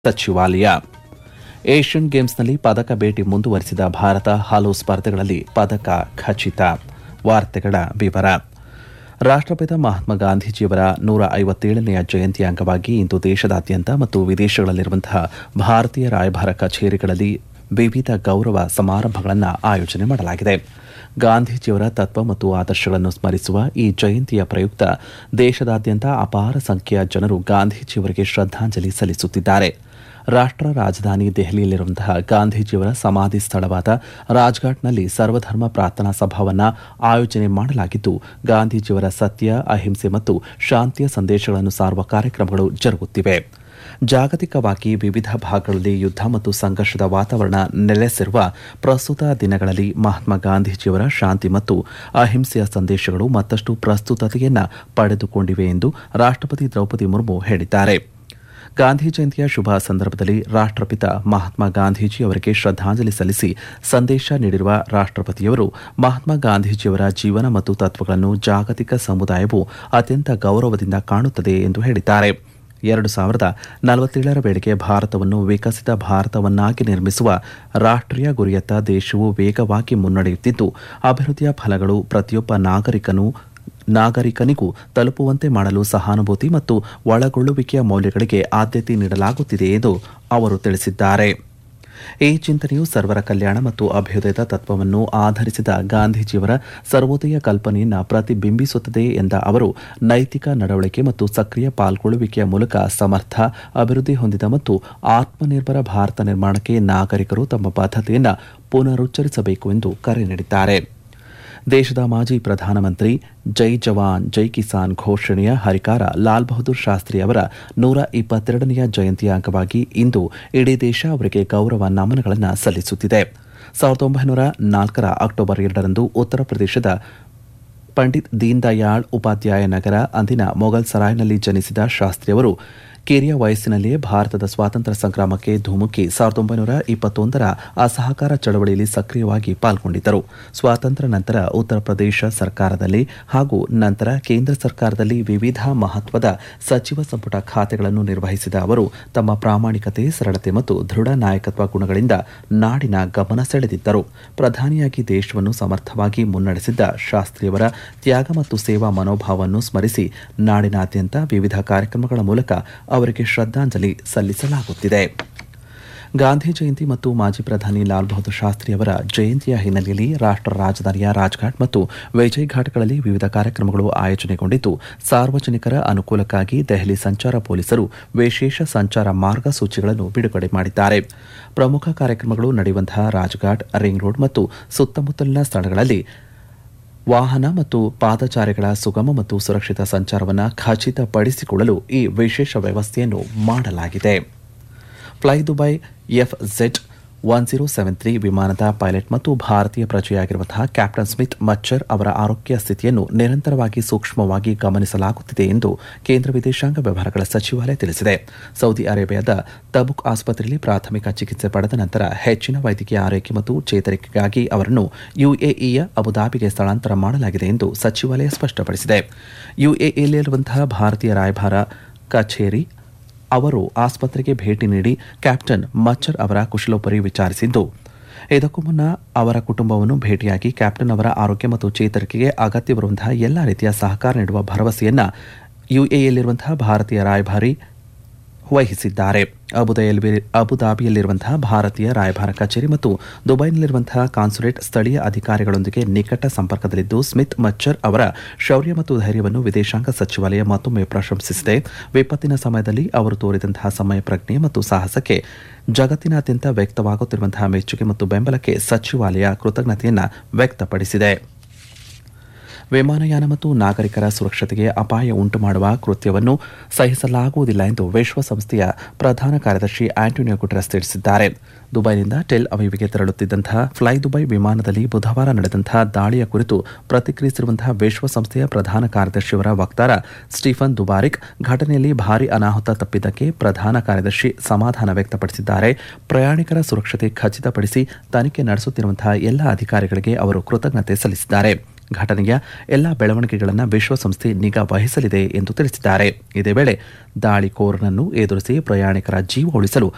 ಸಚಿವಾಲಯ ಏಷ್ಯನ್ ಗೇಮ್ಸ್ನಲ್ಲಿ ಪದಕ ಬೇಟಿ ಮುಂದುವರಿಸಿದ ಭಾರತ ಹಲವು ಸ್ಪರ್ಧೆಗಳಲ್ಲಿ ಪದಕ ಖಚಿತ ವಾರ್ತೆಗಳ ವಿವರ ರಾಷ್ಟ್ರಪಿತ ಮಹಾತ್ಮ ಗಾಂಧೀಜಿಯವರ ನೂರ ಐವತ್ತೇಳನೆಯ ಜಯಂತಿ ಅಂಗವಾಗಿ ಇಂದು ದೇಶದಾದ್ಯಂತ ಮತ್ತು ವಿದೇಶಗಳಲ್ಲಿರುವಂತಹ ಭಾರತೀಯ ರಾಯಭಾರ ಕಚೇರಿಗಳಲ್ಲಿ ವಿವಿಧ ಗೌರವ ಸಮಾರಂಭಗಳನ್ನು ಆಯೋಜನೆ ಮಾಡಲಾಗಿದೆ ಗಾಂಧೀಜಿಯವರ ತತ್ವ ಮತ್ತು ಆದರ್ಶಗಳನ್ನು ಸ್ಮರಿಸುವ ಈ ಜಯಂತಿಯ ಪ್ರಯುಕ್ತ ದೇಶದಾದ್ಯಂತ ಅಪಾರ ಸಂಖ್ಯೆಯ ಜನರು ಗಾಂಧೀಜಿಯವರಿಗೆ ಶ್ರದ್ಧಾಂಜಲಿ ಸಲ್ಲಿಸುತ್ತಿದ್ದಾರೆ ರಾಷ್ಟ್ರ ರಾಜಧಾನಿ ದೆಹಲಿಯಲ್ಲಿರುವಂತಹ ಗಾಂಧೀಜಿಯವರ ಸಮಾಧಿ ಸ್ಥಳವಾದ ರಾಜ್ಘಾಟ್ನಲ್ಲಿ ಸರ್ವಧರ್ಮ ಪ್ರಾರ್ಥನಾ ಸಭಾವನ್ನ ಆಯೋಜನೆ ಮಾಡಲಾಗಿದ್ದು ಗಾಂಧೀಜಿಯವರ ಸತ್ಯ ಅಹಿಂಸೆ ಮತ್ತು ಶಾಂತಿಯ ಸಂದೇಶಗಳನ್ನು ಸಾರುವ ಕಾರ್ಯಕ್ರಮಗಳು ಜರುಗುತ್ತಿವೆ ಜಾಗತಿಕವಾಗಿ ವಿವಿಧ ಭಾಗಗಳಲ್ಲಿ ಯುದ್ಧ ಮತ್ತು ಸಂಘರ್ಷದ ವಾತಾವರಣ ನೆಲೆಸಿರುವ ಪ್ರಸ್ತುತ ದಿನಗಳಲ್ಲಿ ಮಹಾತ್ಮ ಗಾಂಧೀಜಿಯವರ ಶಾಂತಿ ಮತ್ತು ಅಹಿಂಸೆಯ ಸಂದೇಶಗಳು ಮತ್ತಷ್ಟು ಪ್ರಸ್ತುತತೆಯನ್ನ ಪಡೆದುಕೊಂಡಿವೆ ಎಂದು ರಾಷ್ಟ್ರಪತಿ ದ್ರೌಪದಿ ಮುರ್ಮು ಹೇಳಿದ್ದಾರೆ ಗಾಂಧಿ ಜಯಂತಿಯ ಶುಭ ಸಂದರ್ಭದಲ್ಲಿ ರಾಷ್ಟ್ರಪಿತ ಮಹಾತ್ಮ ಗಾಂಧೀಜಿ ಅವರಿಗೆ ಶ್ರದ್ಧಾಂಜಲಿ ಸಲ್ಲಿಸಿ ಸಂದೇಶ ನೀಡಿರುವ ರಾಷ್ಟ್ರಪತಿಯವರು ಮಹಾತ್ಮ ಗಾಂಧೀಜಿಯವರ ಜೀವನ ಮತ್ತು ತತ್ವಗಳನ್ನು ಜಾಗತಿಕ ಸಮುದಾಯವು ಅತ್ಯಂತ ಗೌರವದಿಂದ ಕಾಣುತ್ತದೆ ಎಂದು ಹೇಳಿದ್ದಾರೆ ಎರಡು ಸಾವಿರದ ನಲವತ್ತೇಳರ ವೇಳೆಗೆ ಭಾರತವನ್ನು ವಿಕಸಿತ ಭಾರತವನ್ನಾಗಿ ನಿರ್ಮಿಸುವ ರಾಷ್ಟ್ರೀಯ ಗುರಿಯತ್ತ ದೇಶವು ವೇಗವಾಗಿ ಮುನ್ನಡೆಯುತ್ತಿದ್ದು ಅಭಿವೃದ್ಧಿಯ ಫಲಗಳು ಪ್ರತಿಯೊಬ್ಬ ನಾಗರಿಕನೂ ನಾಗರಿಕನಿಗೂ ತಲುಪುವಂತೆ ಮಾಡಲು ಸಹಾನುಭೂತಿ ಮತ್ತು ಒಳಗೊಳ್ಳುವಿಕೆಯ ಮೌಲ್ಯಗಳಿಗೆ ಆದ್ಯತೆ ನೀಡಲಾಗುತ್ತಿದೆ ಎಂದು ಅವರು ತಿಳಿಸಿದ್ದಾರೆ ಈ ಚಿಂತನೆಯು ಸರ್ವರ ಕಲ್ಯಾಣ ಮತ್ತು ಅಭ್ಯುದಯದ ತತ್ವವನ್ನು ಆಧರಿಸಿದ ಗಾಂಧೀಜಿಯವರ ಸರ್ವೋದಯ ಕಲ್ಪನೆಯನ್ನು ಪ್ರತಿಬಿಂಬಿಸುತ್ತದೆ ಎಂದ ಅವರು ನೈತಿಕ ನಡವಳಿಕೆ ಮತ್ತು ಸಕ್ರಿಯ ಪಾಲ್ಗೊಳ್ಳುವಿಕೆಯ ಮೂಲಕ ಸಮರ್ಥ ಅಭಿವೃದ್ಧಿ ಹೊಂದಿದ ಮತ್ತು ಆತ್ಮನಿರ್ಭರ ಭಾರತ ನಿರ್ಮಾಣಕ್ಕೆ ನಾಗರಿಕರು ತಮ್ಮ ಬದ್ಧತೆಯನ್ನು ಪುನರುಚ್ಚರಿಸಬೇಕು ಎಂದು ಕರೆ ನೀಡಿದ್ದಾರೆ ದೇಶದ ಮಾಜಿ ಪ್ರಧಾನಮಂತ್ರಿ ಜೈ ಜವಾನ್ ಜೈ ಕಿಸಾನ್ ಘೋಷಣೆಯ ಹರಿಕಾರ ಲಾಲ್ ಬಹದ್ದೂರ್ ಶಾಸ್ತ್ರಿ ಅವರ ನೂರ ಇಪ್ಪತ್ತೆರಡನೆಯ ಜಯಂತಿಯ ಅಂಗವಾಗಿ ಇಂದು ಇಡೀ ದೇಶ ಅವರಿಗೆ ಗೌರವ ನಮನಗಳನ್ನು ಸಲ್ಲಿಸುತ್ತಿದೆ ಸಾವಿರದ ಒಂಬೈನೂರ ನಾಲ್ಕರ ಅಕ್ಟೋಬರ್ ಎರಡರಂದು ಉತ್ತರ ಪ್ರದೇಶದ ಪಂಡಿತ್ ದೀನ್ ದಯಾಳ್ ಉಪಾಧ್ಯಾಯ ನಗರ ಅಂದಿನ ಮೊಘಲ್ ಸರಾಯ್ನಲ್ಲಿ ಜನಿಸಿದ ಶಾಸ್ತ್ರಿ ಅವರು ಕಿರಿಯ ವಯಸ್ಸಿನಲ್ಲಿಯೇ ಭಾರತದ ಸ್ವಾತಂತ್ರ್ಯ ಸಂಗ್ರಾಮಕ್ಕೆ ಧುಮುಕಿ ಸಾವಿರದ ಒಂಬೈನೂರ ಇಪ್ಪತ್ತೊಂದರ ಅಸಹಕಾರ ಚಳವಳಿಯಲ್ಲಿ ಸಕ್ರಿಯವಾಗಿ ಪಾಲ್ಗೊಂಡಿದ್ದರು ಸ್ವಾತಂತ್ರ್ಯ ನಂತರ ಉತ್ತರ ಪ್ರದೇಶ ಸರ್ಕಾರದಲ್ಲಿ ಹಾಗೂ ನಂತರ ಕೇಂದ್ರ ಸರ್ಕಾರದಲ್ಲಿ ವಿವಿಧ ಮಹತ್ವದ ಸಚಿವ ಸಂಪುಟ ಖಾತೆಗಳನ್ನು ನಿರ್ವಹಿಸಿದ ಅವರು ತಮ್ಮ ಪ್ರಾಮಾಣಿಕತೆ ಸರಳತೆ ಮತ್ತು ದೃಢ ನಾಯಕತ್ವ ಗುಣಗಳಿಂದ ನಾಡಿನ ಗಮನ ಸೆಳೆದಿದ್ದರು ಪ್ರಧಾನಿಯಾಗಿ ದೇಶವನ್ನು ಸಮರ್ಥವಾಗಿ ಮುನ್ನಡೆಸಿದ್ದ ಶಾಸ್ತ್ರಿಯವರ ತ್ಯಾಗ ಮತ್ತು ಸೇವಾ ಮನೋಭಾವವನ್ನು ಸ್ಮರಿಸಿ ನಾಡಿನಾದ್ಯಂತ ವಿವಿಧ ಕಾರ್ಯಕ್ರಮಗಳ ಮೂಲಕ ಅವರಿಗೆ ಶ್ರದ್ಧಾಂಜಲಿ ಸಲ್ಲಿಸಲಾಗುತ್ತಿದೆ ಗಾಂಧಿ ಜಯಂತಿ ಮತ್ತು ಮಾಜಿ ಪ್ರಧಾನಿ ಲಾಲ್ ಬಹದ್ದೂರ್ ಶಾಸ್ತ್ರಿ ಅವರ ಜಯಂತಿಯ ಹಿನ್ನೆಲೆಯಲ್ಲಿ ರಾಷ್ಟ್ರ ರಾಜಧಾನಿಯ ರಾಜ್ಘಾಟ್ ಮತ್ತು ವಿಜಯ್ ಘಾಟ್ಗಳಲ್ಲಿ ವಿವಿಧ ಕಾರ್ಯಕ್ರಮಗಳು ಆಯೋಜನೆಗೊಂಡಿದ್ದು ಸಾರ್ವಜನಿಕರ ಅನುಕೂಲಕ್ಕಾಗಿ ದೆಹಲಿ ಸಂಚಾರ ಪೊಲೀಸರು ವಿಶೇಷ ಸಂಚಾರ ಮಾರ್ಗಸೂಚಿಗಳನ್ನು ಬಿಡುಗಡೆ ಮಾಡಿದ್ದಾರೆ ಪ್ರಮುಖ ಕಾರ್ಯಕ್ರಮಗಳು ನಡೆಯುವಂತಹ ರಾಜ್ಘಾಟ್ ರಿಂಗ್ ರೋಡ್ ಮತ್ತು ಸುತ್ತಮುತ್ತಲಿನ ಸ್ಥಳಗಳಲ್ಲಿ ವಾಹನ ಮತ್ತು ಪಾದಚಾರಿಗಳ ಸುಗಮ ಮತ್ತು ಸುರಕ್ಷಿತ ಸಂಚಾರವನ್ನು ಖಚಿತಪಡಿಸಿಕೊಳ್ಳಲು ಈ ವಿಶೇಷ ವ್ಯವಸ್ಥೆಯನ್ನು ಮಾಡಲಾಗಿದೆ Fly Dubai F Z one zero seven three ವಿಮಾನದ ಪೈಲಟ್ ಮತ್ತು ಭಾರತೀಯ ಪ್ರಜೆಯಾಗಿರುವಂತಹ ಕ್ಯಾಪ್ಟನ್ ಸ್ಮಿತ್ ಮಚ್ಚರ್ ಅವರ ಆರೋಗ್ಯ ಸ್ಥಿತಿಯನ್ನು ನಿರಂತರವಾಗಿ ಸೂಕ್ಷ್ಮವಾಗಿ ಗಮನಿಸಲಾಗುತ್ತಿದೆ ಎಂದು ಕೇಂದ್ರ ವಿದೇಶಾಂಗ ವ್ಯವಹಾರಗಳ ಸಚಿವಾಲಯ ತಿಳಿಸಿದೆ ಸೌದಿ ಅರೇಬಿಯಾದ ತಬುಕ್ ಆಸ್ಪತ್ರೆಯಲ್ಲಿ ಪ್ರಾಥಮಿಕ ಚಿಕಿತ್ಸೆ ಪಡೆದ ನಂತರ ಹೆಚ್ಚಿನ ವೈದ್ಯಕೀಯ ಆರೈಕೆ ಮತ್ತು ಚೇತರಿಕೆಗಾಗಿ ಅವರನ್ನು ಯುಎಇಯ ಅಬುದಾಬಿಗೆ ಸ್ಥಳಾಂತರ ಮಾಡಲಾಗಿದೆ ಎಂದು ಸಚಿವಾಲಯ ಸ್ಪಷ್ಟಪಡಿಸಿದೆ ಯುಎಇಯಲ್ಲಿರುವಂತಹ ಭಾರತೀಯ ರಾಯಭಾರ ಕಚೇರಿ ಅವರು ಆಸ್ಪತ್ರೆಗೆ ಭೇಟಿ ನೀಡಿ ಕ್ಯಾಪ್ಟನ್ ಮಚ್ಚರ್ ಅವರ ಕುಶಲೋಪರಿ ವಿಚಾರಿಸಿದ್ದು ಇದಕ್ಕೂ ಮುನ್ನ ಅವರ ಕುಟುಂಬವನ್ನು ಭೇಟಿಯಾಗಿ ಕ್ಯಾಪ್ಟನ್ ಅವರ ಆರೋಗ್ಯ ಮತ್ತು ಚೇತರಿಕೆಗೆ ಅಗತ್ಯವಿರುವಂತಹ ಎಲ್ಲ ರೀತಿಯ ಸಹಕಾರ ನೀಡುವ ಭರವಸೆಯನ್ನ ಯುಎಇಯಲ್ಲಿರುವಂತಹ ಭಾರತೀಯ ರಾಯಭಾರಿ ವಹಿಸಿದ್ದಾರೆ ಅಬುದಾಯಲ್ಲಿ ಅಬುದಾಬಿಯಲ್ಲಿರುವಂತಹ ಭಾರತೀಯ ರಾಯಭಾರ ಕಚೇರಿ ಮತ್ತು ದುಬೈನಲ್ಲಿರುವಂತಹ ಕಾನ್ಸುಲೇಟ್ ಸ್ಥಳೀಯ ಅಧಿಕಾರಿಗಳೊಂದಿಗೆ ನಿಕಟ ಸಂಪರ್ಕದಲ್ಲಿದ್ದು ಸ್ಮಿತ್ ಮಚ್ಚರ್ ಅವರ ಶೌರ್ಯ ಮತ್ತು ಧೈರ್ಯವನ್ನು ವಿದೇಶಾಂಗ ಸಚಿವಾಲಯ ಮತ್ತೊಮ್ಮೆ ಪ್ರಶಂಸಿಸಿದೆ ವಿಪತ್ತಿನ ಸಮಯದಲ್ಲಿ ಅವರು ತೋರಿದಂತಹ ಸಮಯ ಪ್ರಜ್ಞೆ ಮತ್ತು ಸಾಹಸಕ್ಕೆ ಜಗತ್ತಿನಾದ್ಯಂತ ವ್ಯಕ್ತವಾಗುತ್ತಿರುವಂತಹ ಮೆಚ್ಚುಗೆ ಮತ್ತು ಬೆಂಬಲಕ್ಕೆ ಸಚಿವಾಲಯ ಕೃತಜ್ಞತೆಯನ್ನು ವ್ಯಕ್ತಪಡಿಸಿದೆ ವಿಮಾನಯಾನ ಮತ್ತು ನಾಗರಿಕರ ಸುರಕ್ಷತೆಗೆ ಅಪಾಯ ಉಂಟುಮಾಡುವ ಕೃತ್ಯವನ್ನು ಸಹಿಸಲಾಗುವುದಿಲ್ಲ ಎಂದು ವಿಶ್ವಸಂಸ್ಥೆಯ ಪ್ರಧಾನ ಕಾರ್ಯದರ್ಶಿ ಆಂಟೋನಿಯೋ ಗುಟೆರಸ್ ತಿಳಿಸಿದ್ದಾರೆ ದುಬೈನಿಂದ ಟೆಲ್ ಅವೀವಿಗೆ ತೆರಳುತ್ತಿದ್ದಂತಹ ಫ್ಲೈ ದುಬೈ ವಿಮಾನದಲ್ಲಿ ಬುಧವಾರ ನಡೆದಂತಹ ದಾಳಿಯ ಕುರಿತು ಪ್ರತಿಕ್ರಿಯಿಸಿರುವಂತಹ ವಿಶ್ವಸಂಸ್ಥೆಯ ಪ್ರಧಾನ ಕಾರ್ಯದರ್ಶಿಯವರ ವಕ್ತಾರ ಸ್ಟೀಫನ್ ದುಬಾರಿಕ್ ಘಟನೆಯಲ್ಲಿ ಭಾರಿ ಅನಾಹುತ ತಪ್ಪಿದ್ದಕ್ಕೆ ಪ್ರಧಾನ ಕಾರ್ಯದರ್ಶಿ ಸಮಾಧಾನ ವ್ಯಕ್ತಪಡಿಸಿದ್ದಾರೆ ಪ್ರಯಾಣಿಕರ ಸುರಕ್ಷತೆ ಖಚಿತಪಡಿಸಿ ತನಿಖೆ ನಡೆಸುತ್ತಿರುವಂತಹ ಎಲ್ಲ ಅಧಿಕಾರಿಗಳಿಗೆ ಅವರು ಕೃತಜ್ಞತೆ ಸಲ್ಲಿಸಿದ್ದಾರೆ ಘಟನೆಯ ಎಲ್ಲ ಬೆಳವಣಿಗೆಗಳನ್ನು ವಿಶ್ವಸಂಸ್ಥೆ ನಿಗಾ ವಹಿಸಲಿದೆ ಎಂದು ತಿಳಿಸಿದ್ದಾರೆ ಇದೇ ವೇಳೆ ದಾಳಿಕೋರನನ್ನು ಎದುರಿಸಿ ಪ್ರಯಾಣಿಕರ ಜೀವ ಉಳಿಸಲು